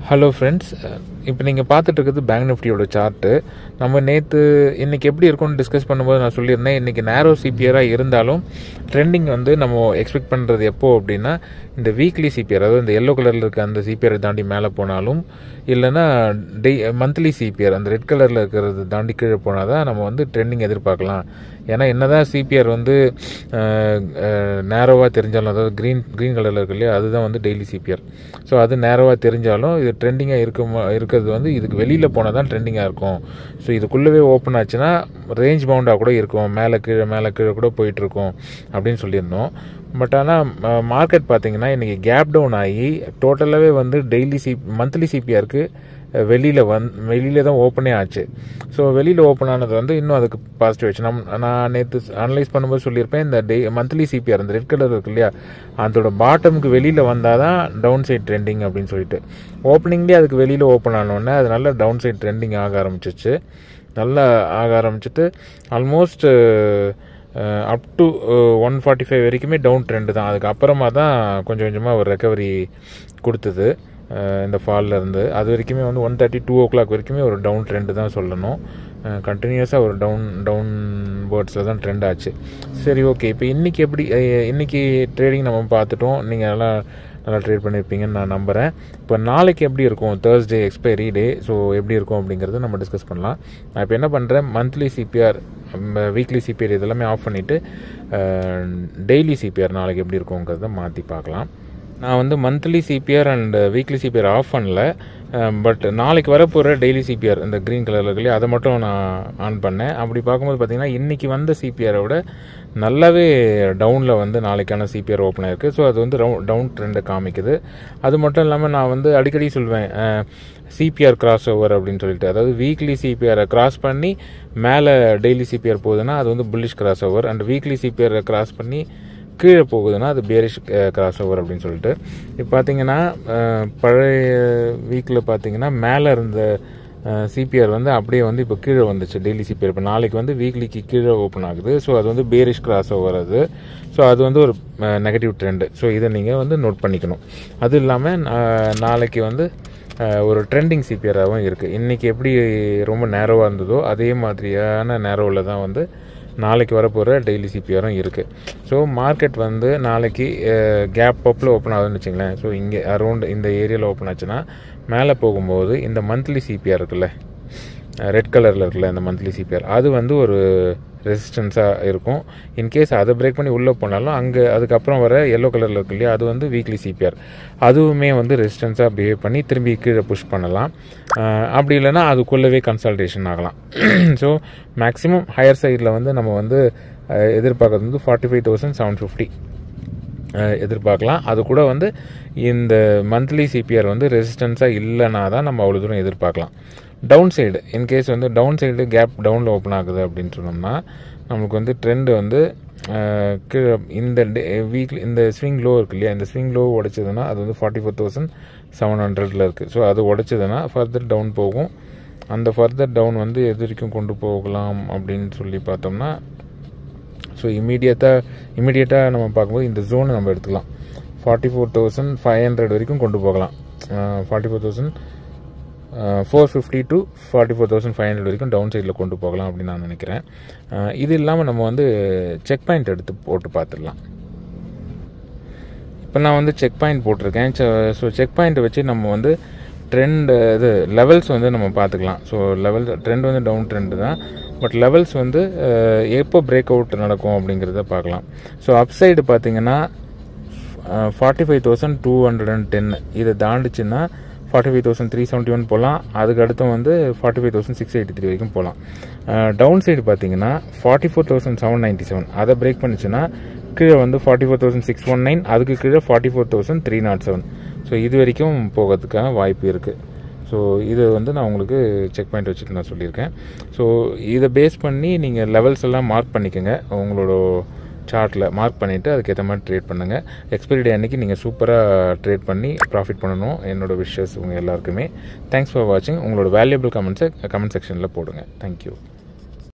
hello friends இப்போ நீங்கள் பார்த்துட்டு இருக்கிறது பேங்க் நிஃப்டியோட சார்ட்டு நம்ம நேற்று இன்றைக்கி எப்படி இருக்கும்னு டிஸ்கஸ் பண்ணும்போது நான் சொல்லியிருந்தேன் இன்றைக்கி நேரோ சிபிஆராக இருந்தாலும் ட்ரெண்டிங் வந்து நம்ம எக்ஸ்பெக்ட் பண்ணுறது எப்போ அப்படின்னா இந்த வீக்லி சிபிஆர் அதாவது இந்த எல்லோ கலரில் இருக்க அந்த சிபிஆரை தாண்டி மேலே போனாலும் இல்லைன்னா டெய் மந்த்லி சிபிஆர் அந்த ரெட் கலரில் இருக்கிறது தாண்டி கீழே போனால் தான் நம்ம வந்து ட்ரெண்டிங் எதிர்பார்க்கலாம் ஏன்னா என்னதான் சிபிஆர் வந்து நேரோவாக தெரிஞ்சாலும் அதாவது க்ரீன் க்ரீன் கலரில் இருக்கு இல்லையா அதுதான் வந்து டெய்லி சிபிஆர் ஸோ அது நேரோவாக தெரிஞ்சாலும் இது ட்ரெண்டிங்காக இருக்கும் இருக்கிறது வந்து இதுக்கு வெளியில் போனால் தான் ட்ரெண்டிங்காக இருக்கும் ஸோ இதுக்குள்ளவே ஓப்பன் ஆச்சுன்னா ரேஞ்ச் பவுண்டாக கூட இருக்கும் மேலே கீழே மேலே கீழே கூட போயிட்டுருக்கும் அப்படின்னு சொல்லியிருந்தோம் பட் ஆனால் மார்க்கெட் பார்த்தீங்கன்னா இன்றைக்கி கேப் டவுன் ஆகி டோட்டலாகவே வந்து டெய்லி சி மந்த்லி சிபிஆருக்கு வெளியில் வந் வெளியில் தான் ஓப்பனே ஆச்சு ஸோ வெளியில் ஓப்பன் ஆனது வந்து இன்னும் அதுக்கு பாசிட்டிவ் ஆச்சு நம் நான் நேற்று அனலைஸ் பண்ணும்போது சொல்லியிருப்பேன் இந்த டே மந்த்லி சிபிஆர் அந்த ரெட் கலர் இருக்கு இல்லையா அதோட பாட்டமுக்கு வெளியில் வந்தால் தான் டவுன் சைட் ட்ரெண்டிங் அப்படின்னு சொல்லிட்டு ஓப்பனிங்லேயே அதுக்கு வெளியில் ஓப்பன் ஆனோடனே அது நல்ல டவுன் சைட் ட்ரெண்டிங் ஆக ஆரம்பிச்சிச்சு நல்லா ஆக ஆரம்பிச்சிட்டு almost up to one forty five வரைக்குமே டவுன் ட்ரெண்டு தான் அதுக்கப்புறமா தான் கொஞ்சம் கொஞ்சமாக ஒரு ரெக்கவரி கொடுத்தது இந்த ஃபாலில் இருந்து அது வரைக்குமே வந்து one thirty two o'clock வரைக்குமே ஒரு டவுன் ட்ரெண்டு தான் சொல்லணும் கண்டினியூஸாக ஒரு டவுன் டவுன் பேர்ட்ஸில் தான் ட்ரெண்ட் ஆச்சு சரி ஓகே இப்போ இன்றைக்கி எப்படி இன்றைக்கி ட்ரேடிங் நம்ம பார்த்துட்டோம் நீங்கள் நல்லா நல்லா ட்ரேட் பண்ணியிருப்பீங்கன்னு நான் நம்புகிறேன் இப்போ நாளைக்கு எப்படி இருக்கும் தேர்ஸ்டே எக்ஸ்பைரி டே ஸோ எப்படி இருக்கும் அப்படிங்கிறத நம்ம டிஸ்கஸ் பண்ணலாம் நான் இப்போ என்ன பண்ணுறேன் மந்த்லி சிபிஆர் வீக்லி சிபிஆர் இதெல்லாமே ஆஃப் பண்ணிவிட்டு டெய்லி சிபிஆர் நாளைக்கு எப்படி இருக்குங்கிறத மாற்றி பார்க்கலாம் நான் வந்து monthly CPR and weekly CPR off பண்ணல பட் நாளைக்கு வரப்போகிற டெய்லி சிபிஆர் இந்த க்ரீன் கலரில் இருக்கு அதை மட்டும் நான் ஆன் பண்ணேன் அப்படி பார்க்கும்போது பார்த்தீங்கன்னா இன்றைக்கி வந்த சிபிஆரை விட நல்லாவே டவுனில் வந்து நாளைக்கான சிபிஆர் ஓப்பன் ஆயிருக்கு ஸோ அது வந்து ரவு டவுன் ட்ரெண்டை காமிக்குது அது மட்டும் இல்லாமல் நான் வந்து அடிக்கடி சொல்வேன் சிபிஆர் கிராஸ் ஓவர் அப்படின்னு சொல்லிட்டு அதாவது வீக்லி சிபிஆரை கிராஸ் பண்ணி மேலே டெய்லி சிபிஆர் போகுதுன்னா அது வந்து bullish cross over and weekly சிபிஆரை கிராஸ் பண்ணி கீழே போகுதுன்னா அது பேரிஷ் கிராஸ் ஓவர் அப்படின்னு சொல்லிட்டு இப்போ பார்த்தீங்கன்னா பழைய வீக்கில் பார்த்தீங்கன்னா மேலே இருந்த சிபிஆர் வந்து அப்படியே வந்து இப்போ கீழே வந்துச்சு டெய்லி சிபிஆர் இப்போ நாளைக்கு வந்து வீக்லிக்கு கீழே ஓப்பன் ஆகுது ஸோ அது வந்து பேரிஷ் கிராஸ் ஓவர் அது ஸோ அது வந்து ஒரு நெகட்டிவ் ட்ரெண்டு ஸோ இதை நீங்கள் வந்து நோட் பண்ணிக்கணும் அது இல்லாமல் நாளைக்கு வந்து ஒரு ட்ரெண்டிங் சிபிஆராகவும் இருக்குது இன்றைக்கி எப்படி ரொம்ப நேரோவாக இருந்ததோ அதே மாதிரியான நேரோவில் தான் வந்து நாளைக்கு வரப்போகிற டெய்லி சிபிஆரும் இருக்குது ஸோ மார்க்கெட் வந்து நாளைக்கு கேப் அப்பில் ஓப்பன் ஆகுதுன்னு வச்சுங்களேன் ஸோ இங்கே அரௌண்ட் இந்த ஏரியாவில் ஓப்பன் ஆச்சுன்னா மேலே போகும்போது இந்த மந்த்லி சிபிஆர் இருக்குல்ல ரெட் கலரில் இருக்குல்ல இந்த மந்த்லி சிபிஆர் அது வந்து ஒரு ரெசிஸ்டன்ஸாக இருக்கும் இன்கேஸ் அதை பிரேக் பண்ணி உள்ளே போனாலும் அங்கே அதுக்கப்புறம் வர எல்லோ கலரில் இருக்கு இல்லையா அது வந்து வீக்லி சிபிஆர் அதுவுமே வந்து ரெசிஸ்டன்ஸாக பிஹேவ் பண்ணி திரும்பி கீழே புஷ் பண்ணலாம் அப்படி இல்லைன்னா அதுக்குள்ளவே கன்சல்டேஷன் ஆகலாம் ஸோ மேக்ஸிமம் ஹையர் சைடில் வந்து நம்ம வந்து எதிர்பார்க்கறது வந்து forty five thousand seven fifty எதிர்பார்க்கலாம் அது கூட வந்து இந்த மந்த்லி சிபிஆர் வந்து ரெசிஸ்டன்ஸாக இல்லைனா தான் நம்ம அவ்வளோ தூரம் எதிர்பார்க்கலாம் டவுன் சைடு இன்கேஸ் வந்து டவுன் சைடு கேப் டவுனில் ஓப்பன் ஆகுது அப்படின்னு சொன்னோம்னா நமக்கு வந்து ட்ரெண்டு வந்து கீழே இந்த டே வீக்லி இந்த ஸ்விங் லோ இருக்கு இல்லையா இந்த ஸ்விங் லோ உடைச்சதுன்னா அது வந்து ஃபார்ட்டி ஃபோர் தௌசண்ட் செவன் ஹண்ட்ரடில் இருக்குது ஸோ அது உடைச்சதுன்னா ஃபர்தர் டவுன் போகும் அந்த ஃபர்தர் டவுன் வந்து எது வரைக்கும் கொண்டு போகலாம் அப்படின்னு சொல்லி பார்த்தோம்னா ஸோ இமீடியட்டாக இமீடியட்டாக நம்ம பார்க்கும்போது இந்த ஜோனை நம்ம எடுத்துக்கலாம் forty four thousand five hundred வரைக்கும் கொண்டு போகலாம் forty four thousand four fifty to forty four thousand five hundred வரைக்கும் டவுன் சைடில் கொண்டு போகலாம் அப்படின்னு நான் நினைக்கிறேன் இது இல்லாமல் நம்ம வந்து செக் பாயிண்ட் எடுத்து போட்டு பார்த்துடலாம் இப்போ நான் வந்து செக் பாயிண்ட் போட்டிருக்கேன் ஸோ செக் பாயிண்ட்டை வச்சு நம்ம வந்து ட்ரெண்ட் இது லெவல்ஸ் வந்து நம்ம பார்த்துக்கலாம் ஸோ லெவல் ட்ரெண்ட் வந்து டவுன் ட்ரெண்டு தான் பட் லெவல்ஸ் வந்து எப்போ பிரேக் அவுட் நடக்கும் அப்படிங்கிறத பார்க்கலாம் ஸோ அப்சைடு பார்த்தீங்கன்னா forty five thousand two hundred and ten இதை தாண்டிச்சுன்னா forty five thousand three seventy one போகலாம் அதுக்கு அடுத்து வந்து forty five thousand six eighty three வரைக்கும் போகலாம் டவுன் சைடு பார்த்தீங்கன்னா forty four thousand seven ninety seven அதை பிரேக் பண்ணிச்சுன்னா கீழே வந்து forty four thousand six one nine அதுக்கு கீழே forty four thousand three nought seven so இது வரைக்கும் போகிறதுக்கான வாய்ப்பு இருக்குது ஸோ இது வந்து நான் உங்களுக்கு செக் பாயிண்ட் வச்சுட்டு நான் சொல்லியிருக்கேன் ஸோ இதை பேஸ் பண்ணி நீங்கள் லெவல்ஸ் எல்லாம் மார்க் பண்ணிக்கோங்க உங்களோட சார்ட்டில் மார்க் பண்ணிவிட்டு அதுக்கேற்ற மாதிரி ட்ரேட் பண்ணுங்கள் எக்ஸ்பைரி டே அன்றைக்கி நீங்கள் சூப்பராக ட்ரேட் பண்ணி ப்ராஃபிட் பண்ணணும் என்னோடய விஷஸ் உங்கள் எல்லாருக்குமே தேங்க்ஸ் ஃபார் வாட்சிங் உங்களோட வேல்யூபிள் கமெண்ட்ஸை கமெண்ட் செக்ஷனில் போடுங்க தேங்க்யூ